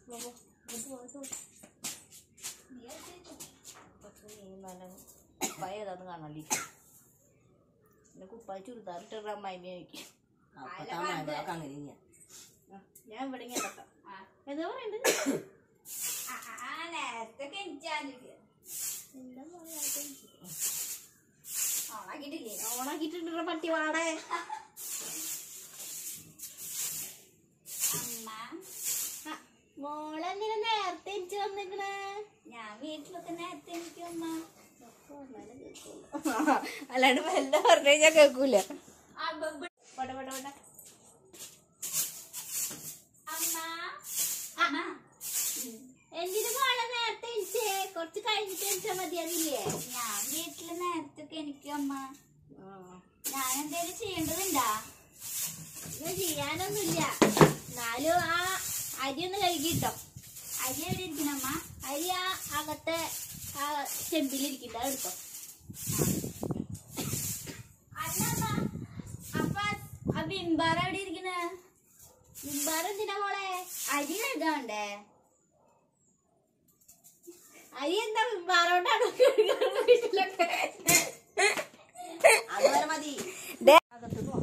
കുപ്പായ ഏതാന്ന് കാണാണ്ടി പിന്നെ കുപ്പായ ചുരിദാറിട്ട് അമ്മായിമ്മ ചോദിക്കും അപ്പത്തെ അമ്മായിമ്മക്ക് അങ്ങനെ തന്നെയാ. ഞാൻ ഇവിടെ ഇങ്ങനെ കേട്ടോ എന്താ പറയണ്ടത് നേരത്തെ എന്താ ഓണാക്കിട്ടില്ലേ ഓണാക്കിട്ടുണ്ട് പട്ടി വാടേ അമ്മ മോളെന്തിനാ നേരത്തെ എനിക്ക് വന്നിക്കണേ ഞാൻ വീട്ടിലൊക്കെ നേരത്തെ എനിക്ക് അമ്മ അല്ലാണ്ട് മെല്ലെ പറഞ്ഞു കഴിഞ്ഞാൽ കേൾക്കൂല ആ, ബ- പോട്ടെ പോട്ടെ പോട്ടെ അമ്മ അമ്മ എന്തിനു മോളെ നേരത്തെ എനിച്ചേ കുറച്ച് കഴിഞ്ഞിട്ട് എനിച്ചാ മതിയാതില്ലേ ഞാൻ വീട്ടില് നേരത്തെ ഒക്കെ എനിക്ക് അമ്മ ഞാൻ എന്തേലും ചെയ്യേണ്ടതുണ്ടാ ഇത് ചെയ്യാനൊന്നുമില്ല എന്നാലും ആ അരി ഒന്ന് കഴുകിട്ടോ അരി എവിടെ ഇരിക്കണമ്മ അരി ആ അകത്തെ ആ ചെമ്പിലിരിക്കണ്ട എടുത്തോ അല്ലമ്മ അപ്പൊ ആ ബിംബാർ എവിടെ ഇരിക്കണ നിമ്പാറ് എന്തിനാ മോളെ അരി കഴുകാണ്ടേ അരി എന്താ നിമ്പാറോണ്ടാണോ കഴുകാറ് വീട്ടിലൊക്കെ അതുവരെ മതി അകത്ത് പോ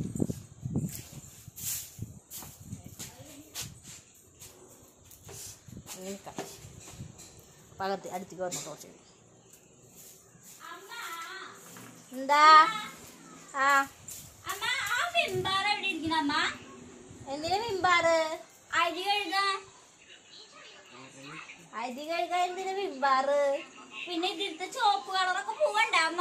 പകത്ത് അടുത്തേക്ക് വന്നു കുറച്ച് അമ്മ എന്താ ആ അമ്മ ആ ബിംബാർ എവിടെ ഇരിക്കണ അമ്മ എന്തിനാ മിമ്പാറ് അരി കഴുകാൻ അരി കഴുകാൻ എന്തിനാ മിമ്പാറ് പിന്നെ ഇതിലത്തെ ചോപ്പ് കളറൊക്കെ പോവണ്ട അമ്മ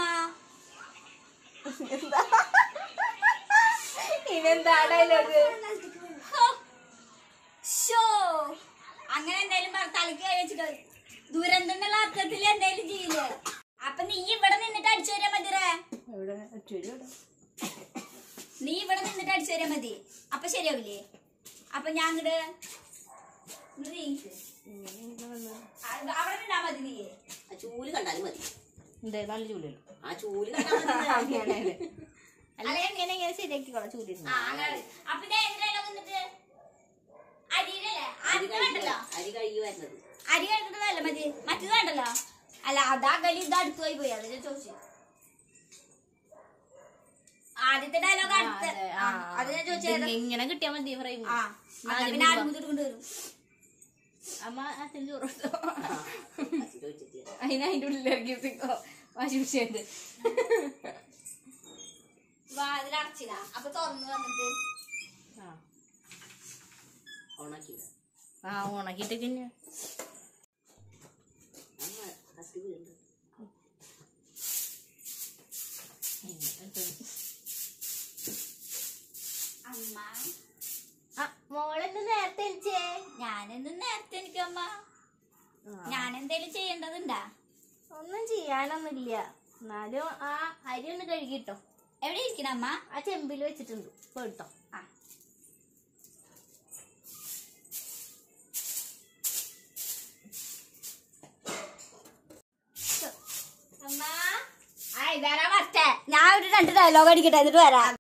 ഇതെന്താ ഡയലോഗ് ഹോ. ഷോ അങ്ങനെ എന്തായാലും പറ- തലക്ക് കൈ വെച്ചിട്ട് ദുരന്തം എന്നുള്ള അർത്ഥത്തിൽ എന്തായാലും ചെയ്യില്ലേ അപ്പൊ നീ ഇവിടെ നിന്നിട്ട് അടിച്ചു വരാൻ മതിരേ എവിടെ ചുരി എവിടെ നീ ഇവിടെ നിന്നിട്ട് അടിച്ചു വരാൻ മതി അപ്പൊ ശരിയാവില്ലേ അപ്പൊ ഞാൻ അങ്ങട് ഇങ്ങട് നീക്ക്. അത് അവിടെ നിന്നാ മതി നീ ആ ചൂല് കണ്ടാലും മതി എന്തേ നല്ല ചൂലല്ലോ ആ ചൂല് കണ്ടാൽ മതി അല്ല എങ്ങനെ എങ്ങനെ ശരിയാക്കിക്കോളാം ചൂലിരുന്നു ആ അങ്ങനെ അപ്പൊ ഇത് എന്തിനാ നിന്നിട്ട് അരിയിലല്ലേ അരി അരി കഴുകി വേണ്ടല്ലോ അരി കഴുകി വരുന്നത് അരി കഴിക്കുന്നതല്ല മതി മറ്റത് വേണ്ടല്ലോ അല്ല അതാ കലി ഇത് അടുത്ത് പോയി പോയി അത് ഞാൻ ചോദിച്ചു ആദ്യത്തെ ഡയലോഗ് അടുത്ത് ആ, അത് ഞാൻ ചോദിച്ചത് ഇങ്ങനെ കിട്ടിയാ മതി ഫ്രെയിം ആ അതാ പിന്നെ ആരും മുതിർക്കൊണ്ട് വരും അമ്മ അച്ഛൻ ചോറ് കൊടുത്തോ അച്ഛൻ ചോദിച്ചിട്ട് അതിന് അതിന്റെ ഉള്ളിൽ ഇറങ്ങിയോ വാശി പിടിച്ചത് വാതിൽ അടച്ചില്ല അപ്പൊ തുറന്നു വന്നിട്ട് ആ ഉണക്കില്ല ആ ഉണക്കിട്ട് പിന്നെ അമ്മ കത്തി വീഴുന്നു അമ്മ ആ മോളെന്ത് നേരത്തെ എണിച്ചേ ഞാനെന്നും നേരത്തെ എനിക്ക് അമ്മ ഞാൻ എന്തേലും ചെയ്യേണ്ടതുണ്ടാ ഒന്നും ചെയ്യാനൊന്നുമില്ല എന്നാലും ആ അരി ഒന്ന് കഴുകിട്ടോ എവിടെ ഇരിക്കണ അമ്മ ആ ചെമ്പിൽ വെച്ചിട്ടുണ്ട് ഇപ്പൊ എടുത്തോ ആ അമ്മ ആ ഇതാരാ വരട്ടെ ഞാൻ ഒരു രണ്ട് ഡയലോഗ് അടിക്കട്ടെ എന്നിട്ട് വരാം